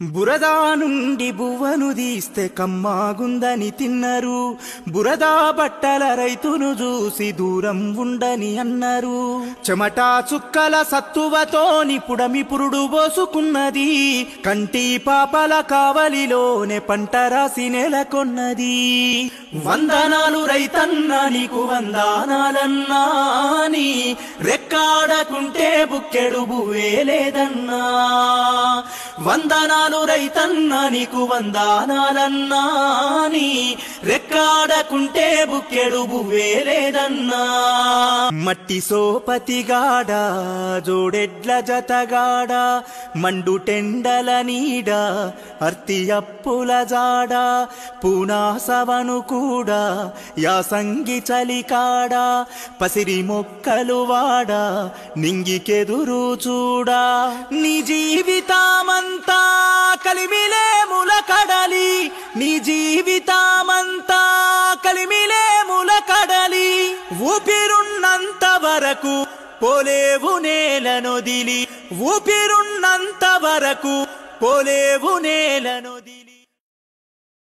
బురదా నుండి బువ్వను తీస్తే కమ్మాగుందని తిన్నరు బురదా బట్టల రైతును చూసి దూరం ఉండని అన్నారు చెమటా చుక్కల సత్తువతోని పుడమి పురుడు పోసుకున్నది కంటి పాపల కావలిలోనే పంట రాసి నెలకొన్నది వందనాలు రైతన్న నీకు వందనాలన్నా నీ రెక్కాడకుంటే బుక్కెడు బువ్వే లేదన్నా వందనాలు రైతన్న నీకు వందనాలన్నా నీ రెక్కాడకుంటే బుక్కెడు బువ్వే లేదన్నా మట్టి సోపతిగాడ జోడెడ్ల జతగాడ మండు టెండల నీడ అర్తి అప్పుల జాడ పూనాసవను కూడా యాసంగి చలికాడ పసిరి మొక్కలు వాడ నింగికెదురు చూడా నీ జీవితామంతా కలిమిలే ములకడలి నీ జీవితామంతా కలిమిలే ములకడలి ఊపిరున్నంత వరకు పోలేవు నేలనొదిలి ఊపిరున్నంత వరకు పోలేవు నేలనొదిలి